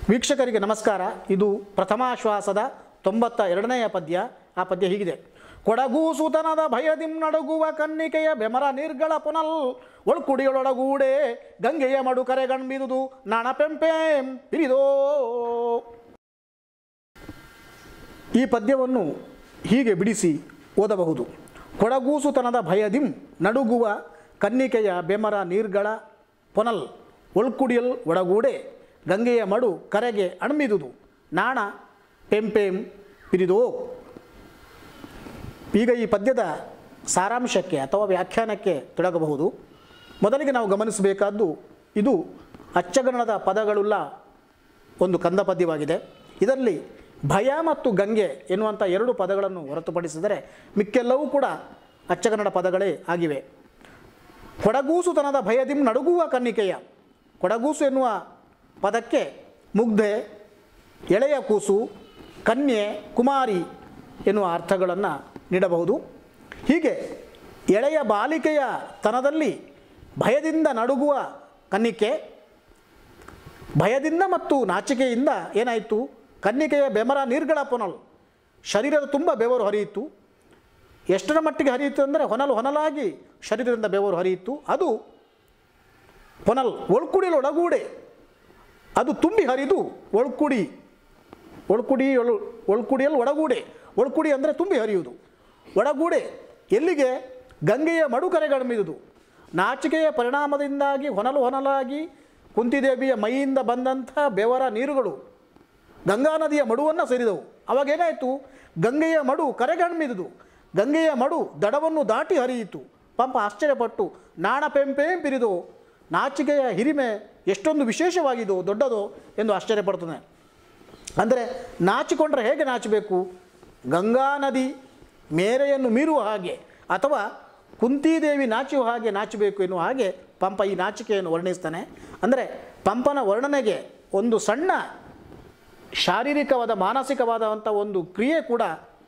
ವೀಕ್ಷಕರಿಗೆ ನಮಸ್ಕಾರ ಇದು ಪ್ರಥಮಾಶ್ವಾಸದ ತೊಂಬತ್ತ ಎರಡನೆಯ ಪದ್ಯ ಆ ಪದ್ಯ ಹೀಗಿದೆ ಕೊಡಗು ಸುತನದ ಭಯದಿಂ ನಡುಗುವ ಕನ್ನಿಕೆಯ ಬೆಮರ ನಿರ್ಗಳ ಪುನಲ್ ಒಳ್ಕುಡಿಯೊಳಗೂಡೆ ಗಂಗೆಯ ಮಡು ಕರೆಗಣ್ಬಿದುದು ನಾಣಪೆಂಪೆಂ ಪಿರಿದೋ ಈ ಪದ್ಯವನ್ನು ಹೀಗೆ ಬಿಡಿಸಿ ಓದಬಹುದು ಕೊಡಗೂಸುತನದ ಭಯದಿಂ ನಡುಗುವ ಕನ್ನಿಕೆಯ ಬೆಮರ ನೀರ್ಗಳ ಪೊನಲ್ ಒಳ್ಕುಡಿಯಲ್ ಒಡಗೂಡೆ ಗಂಗೆಯ ಮಡು ಕರೆಗೆ ಅಣ್ಮಿದುದು ನಾಣ ಪೆಂಪೆಂ ಪಿರಿದೋ ಈಗ ಈ ಪದ್ಯದ ಸಾರಾಂಶಕ್ಕೆ ಅಥವಾ ವ್ಯಾಖ್ಯಾನಕ್ಕೆ ತೊಡಗಬಹುದು ಮೊದಲಿಗೆ ನಾವು ಗಮನಿಸಬೇಕಾದ್ದು ಇದು ಅಚ್ಚಗಣದ ಪದಗಳುಳ್ಳ ಒಂದು ಕಂದ ಪದ್ಯವಾಗಿದೆ ಇದರಲ್ಲಿ ಭಯ ಮತ್ತು ಗಂಗೆ ಎನ್ನುವಂಥ ಎರಡು ಪದಗಳನ್ನು ಹೊರತುಪಡಿಸಿದರೆ ಮಿಕ್ಕೆಲ್ಲವೂ ಕೂಡ ಅಚ್ಚಗನ್ನಡ ಪದಗಳೇ ಆಗಿವೆ ಕೊಡಗೂಸುತನದ ಭಯದಿಂ ನಡುಗುವ ಕನ್ನಿಕೆಯ ಕೊಡಗೂಸು ಎನ್ನುವ ಪದಕ್ಕೆ ಮುಗ್ಧೆ ಎಳೆಯ ಕೂಸು ಕನ್ಯೆ ಕುಮಾರಿ ಎನ್ನುವ ಅರ್ಥಗಳನ್ನು ನೀಡಬಹುದು ಹೀಗೆ ಎಳೆಯ ಬಾಲಿಕೆಯ ತನದಲ್ಲಿ ಭಯದಿಂದ ನಡುಗುವ ಕನ್ನಿಕೆ ಭಯದಿಂದ ಮತ್ತು ನಾಚಿಕೆಯಿಂದ ಏನಾಯಿತು ಕನ್ನಿಕೆಯ ಬೆಮರ ನೀರ್ಗಳ ಪೊನಲ್ ಶರೀರದ ತುಂಬ ಬೆವರು ಹರಿಯಿತು ಎಷ್ಟರ ಮಟ್ಟಿಗೆ ಹರಿಯಿತು ಅಂದರೆ ಹೊನಲು ಹೊನಲಾಗಿ ಶರೀರದಿಂದ ಬೆವರು ಹರಿಯಿತು ಅದು ಪೊನಲ್ ಒಳ್ಕುಡಿಯಲ್ಲಿ ಒಳಗೂಡೆ ಅದು ತುಂಬಿ ಹರಿದು ಒಳ್ಕುಡಿ ಒಳ್ಕುಡಿ ಒಳು ಒಳ್ಕುಡಿಯಲ್ಲಿ ಒಳಗೂಡೆ ಒಳ್ಕುಡಿ ಅಂದರೆ ತುಂಬಿ ಹರಿಯುವುದು ಒಳಗೂಡೆ ಎಲ್ಲಿಗೆ ಗಂಗೆಯ ಮಡುಕರೆಗಡಮಿದುದು ನಾಚಿಕೆಯ ಪರಿಣಾಮದಿಂದಾಗಿ ಹೊನಲು ಹೊನಲಾಗಿ ಕುಂತಿದೇವಿಯ ಮೈಯಿಂದ ಬಂದಂಥ ಬೆವರ ನೀರುಗಳು ಗಂಗಾ ನದಿಯ ಮಡುವನ್ನು ಸೇರಿದವು ಅವಾಗೇನಾಯಿತು ಗಂಗೆಯ ಮಡು ಕರೆಗಣ್ಮಿದುದು ಗಂಗೆಯ ಮಡು ದಡವನ್ನು ದಾಟಿ ಹರಿಯಿತು ಪಂಪ ಆಶ್ಚರ್ಯಪಟ್ಟು ನಾಣ ಪೆಂಪೇಂ ಪಿರಿದು ನಾಚಿಕೆಯ ಹಿರಿಮೆ ಎಷ್ಟೊಂದು ವಿಶೇಷವಾಗಿದೋ ದೊಡ್ಡದೋ ಎಂದು ಆಶ್ಚರ್ಯಪಡ್ತಾನೆ ಅಂದರೆ ನಾಚಿಕೊಂಡ್ರೆ ಹೇಗೆ ನಾಚಬೇಕು ಗಂಗಾ ನದಿ ಮೇರೆಯನ್ನು ಮೀರುವ ಹಾಗೆ ಅಥವಾ ಕುಂತಿದೇವಿ ನಾಚುವ ಹಾಗೆ ನಾಚಬೇಕು ಎನ್ನುವ ಹಾಗೆ ಪಂಪ ಈ ನಾಚಿಕೆಯನ್ನು ವರ್ಣಿಸ್ತಾನೆ ಅಂದರೆ ಪಂಪನ ವರ್ಣನೆಗೆ ಒಂದು ಸಣ್ಣ ಶಾರೀರಿಕವಾದ ಮಾನಸಿಕವಾದಂಥ ಒಂದು ಕ್ರಿಯೆ ಕೂಡ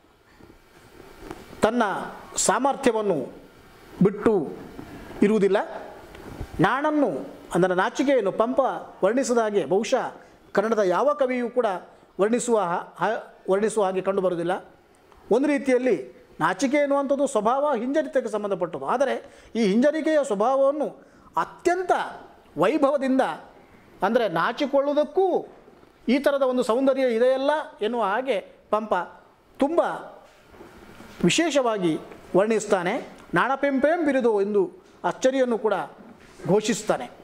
ತನ್ನ ಸಾಮರ್ಥ್ಯವನ್ನು ಬಿಟ್ಟು ಇರುವುದಿಲ್ಲ ನಾಣನ್ನು ಅಂದರೆ ನಾಚಿಕೆಯನ್ನು ಪಂಪ ವರ್ಣಿಸಿದ ಹಾಗೆ ಬಹುಶಃ ಕನ್ನಡದ ಯಾವ ಕವಿಯೂ ಕೂಡ ವರ್ಣಿಸುವ ಹಾ- ಹಾ- ವರ್ಣಿಸುವ ಹಾಗೆ ಕಂಡುಬರುವುದಿಲ್ಲ ಒಂದು ರೀತಿಯಲ್ಲಿ ನಾಚಿಕೆ ಎನ್ನುವಂಥದ್ದು ಸ್ವಭಾವ ಹಿಂಜರಿತಕ್ಕೆ ಸಂಬಂಧಪಟ್ಟದ್ದು ಆದರೆ ಈ ಹಿಂಜರಿಕೆಯ ಸ್ವಭಾವವನ್ನು ಅತ್ಯಂತ ವೈಭವದಿಂದ ಅಂದರೆ ನಾಚಿಕೊಳ್ಳುವುದಕ್ಕೂ ಈ ಥರದ ಒಂದು ಸೌಂದರ್ಯ ಇದೆಯಲ್ಲ ಎನ್ನುವ ಹಾಗೆ ಪಂಪ ತುಂಬ ವಿಶೇಷವಾಗಿ ವರ್ಣಿಸ್ತಾನೆ ನಾಣಪೆಂಪೆಂ ಬಿರುದು ಎಂದು ಅಚ್ಚರಿಯನ್ನು ಕೂಡ ಘೋಷಿಸ್ತಾನೆ